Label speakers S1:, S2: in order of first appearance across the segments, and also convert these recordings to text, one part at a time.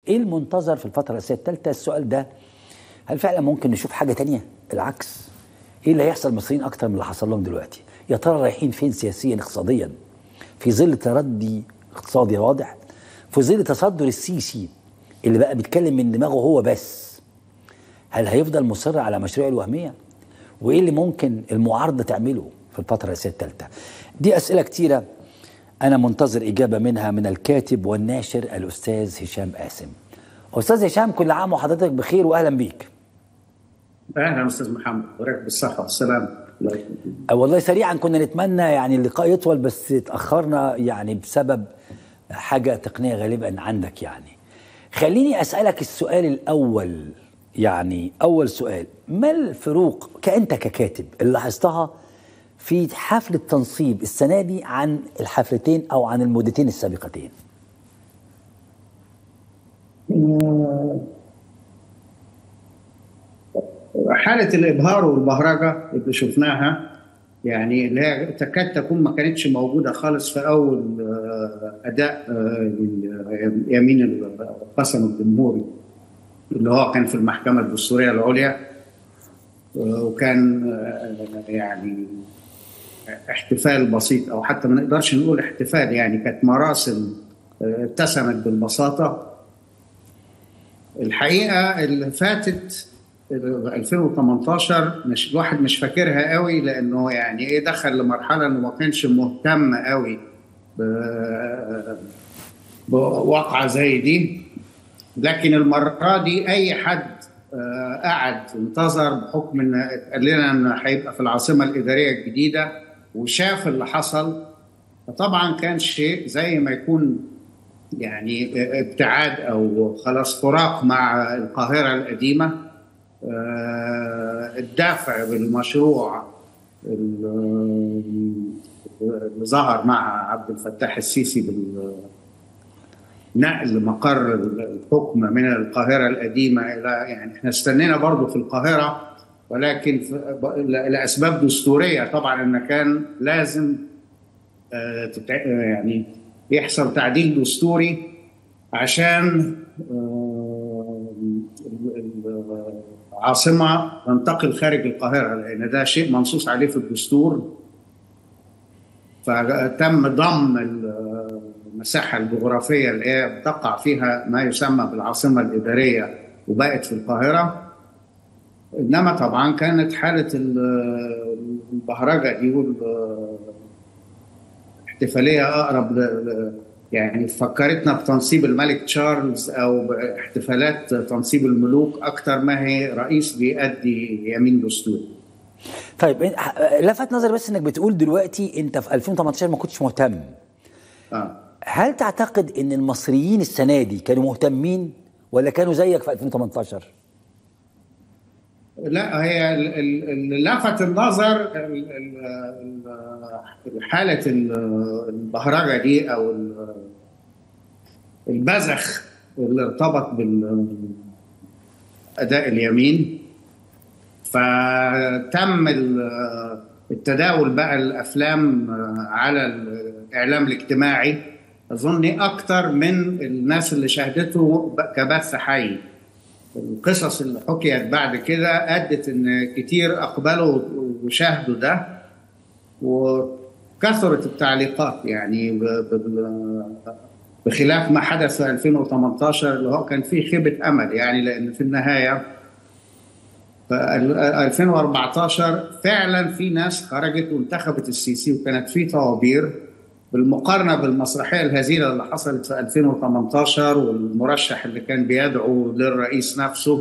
S1: ايه المنتظر في الفتره الرئاسيه الثالثه السؤال ده هل فعلا ممكن نشوف حاجه تانية العكس ايه اللي هيحصل للمصريين اكتر من اللي حصل لهم دلوقتي يا ترى رايحين فين سياسيا اقتصاديا في ظل تردي اقتصادي واضح في ظل تصدر السيسي اللي بقى بيتكلم من دماغه هو بس هل هيفضل مصر على مشروع الوهميه وايه اللي ممكن المعارضه تعمله في الفتره الرئاسيه الثالثه دي اسئله كتيره انا منتظر اجابه منها من الكاتب والناشر الاستاذ هشام قاسم استاذ هشام كل عام وحضرتك بخير واهلا بيك
S2: اهلا استاذ محمد وراك بالصحه والسلامه
S1: أه والله سريعا كنا نتمنى يعني اللقاء يطول بس اتاخرنا يعني بسبب حاجه تقنيه غالبا عندك يعني خليني اسالك السؤال الاول يعني اول سؤال ما الفروق كانت ككاتب اللي لاحظتها في حفل التنصيب السنه دي عن الحفلتين او عن المدتين السابقتين
S2: حالة الإبهار والبهرجة اللي شفناها يعني اللي هي تكاد تكون ما كانتش موجودة خالص في أول أداء يمين القسم الجمهوري اللي هو كان في المحكمة الدستورية العليا وكان يعني احتفال بسيط أو حتى ما نقدرش نقول احتفال يعني كانت مراسم اتسمت بالبساطة الحقيقة اللي فاتت 2018 مش الواحد مش فاكرها قوي لانه يعني ايه دخل لمرحله انه ما كانش مهتم قوي بواقعه زي دي لكن المره دي اي حد قعد انتظر بحكم ان قال لنا ان هيبقى في العاصمه الاداريه الجديده وشاف اللي حصل فطبعا كان شيء زي ما يكون يعني ابتعاد او خلاص فراق مع القاهره القديمه الدافع بالمشروع اللي ظهر مع عبد الفتاح السيسي بالنقل مقر الحكم من القاهرة القديمة إلى يعني احنا استنينا برضه في القاهرة ولكن لأسباب دستورية طبعا إن كان لازم يعني يحصل تعديل دستوري عشان عاصمة تنتقل خارج القاهرة لأن ده شيء منصوص عليه في الدستور فتم ضم المساحة الجغرافية اللي هي بتقع فيها ما يسمى بالعاصمة الإدارية وبقت في القاهرة إنما طبعا كانت حالة البهرجة دي والاحتفالية أقرب يعني فكرتنا بتنصيب الملك تشارلز او باحتفالات تنصيب الملوك اكثر ما هي رئيس بيأدي يمين دستوري.
S1: طيب لفت نظري بس انك بتقول دلوقتي انت في 2018 ما كنتش مهتم.
S2: اه
S1: هل تعتقد ان المصريين السنه دي كانوا مهتمين ولا كانوا زيك في 2018؟
S2: لا هي اللي لفت النظر حالة البهرجة دي أو البذخ اللي ارتبط بالأداء اليمين فتم التداول بقى الأفلام على الإعلام الاجتماعي أظني أكتر من الناس اللي شاهدته كبث حي القصص اللي حكيت بعد كده ادت ان كتير اقبلوا وشاهدوا ده وكثرت التعليقات يعني بخلاف ما حدث في 2018 اللي هو كان فيه خيبه امل يعني لان في النهايه في 2014 فعلا في ناس خرجت وانتخبت السيسي وكانت في طوابير بالمقارنه بالمسرحيه الهزيله اللي حصلت في 2018 والمرشح اللي كان بيدعو للرئيس نفسه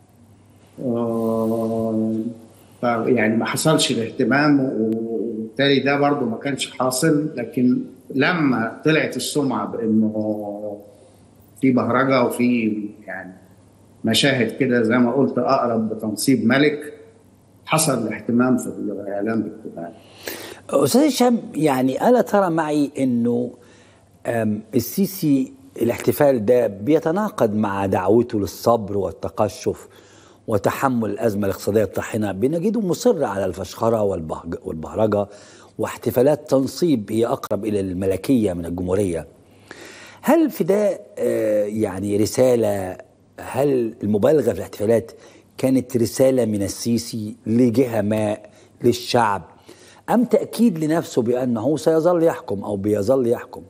S2: يعني ما حصلش الاهتمام وبالتالي ده برضه ما كانش حاصل لكن لما طلعت السمعه بانه في بهرجه وفي يعني مشاهد كده زي ما قلت اقرب بتنصيب ملك حصل الاهتمام في الاعلام الاجتماعي
S1: استاذ هشام يعني الا ترى معي انه السيسي الاحتفال ده بيتناقض مع دعوته للصبر والتقشف وتحمل الازمه الاقتصاديه الطاحنه بنجده مصر على الفشخره والبهرجه واحتفالات تنصيب هي اقرب الى الملكيه من الجمهوريه. هل في ده آه، يعني رسالة هل المبالغة في الاحتفالات كانت رسالة من السيسي لجهة ما للشعب أم تأكيد لنفسه بأنه سيظل يحكم أو بيظل يحكم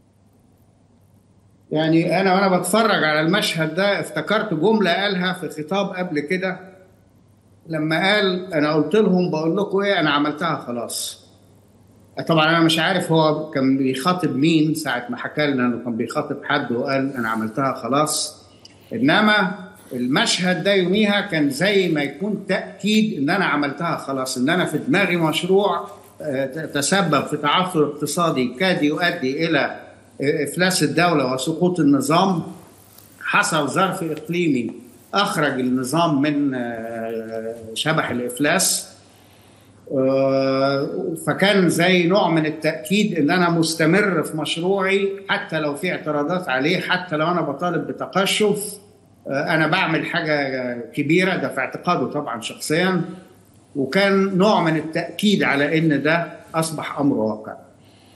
S2: يعني انا وانا بتفرج على المشهد ده افتكرت جمله قالها في خطاب قبل كده لما قال انا قلت لهم بقول لكم ايه انا عملتها خلاص طبعا انا مش عارف هو كان بيخاطب مين ساعه ما حكى لنا انه كان بيخاطب حد وقال انا عملتها خلاص انما المشهد ده يوميها كان زي ما يكون تاكيد ان انا عملتها خلاص ان انا في دماغي مشروع آه، تسبب في تعثر اقتصادي كاد يؤدي الى افلاس الدوله وسقوط النظام حصل ظرف اقليمي اخرج النظام من آه، شبح الافلاس آه، فكان زي نوع من التاكيد ان انا مستمر في مشروعي حتى لو في اعتراضات عليه حتى لو انا بطالب بتقشف آه، انا بعمل حاجه كبيره ده في اعتقاده طبعا شخصيا وكان نوع من التاكيد على ان ده اصبح امر واقع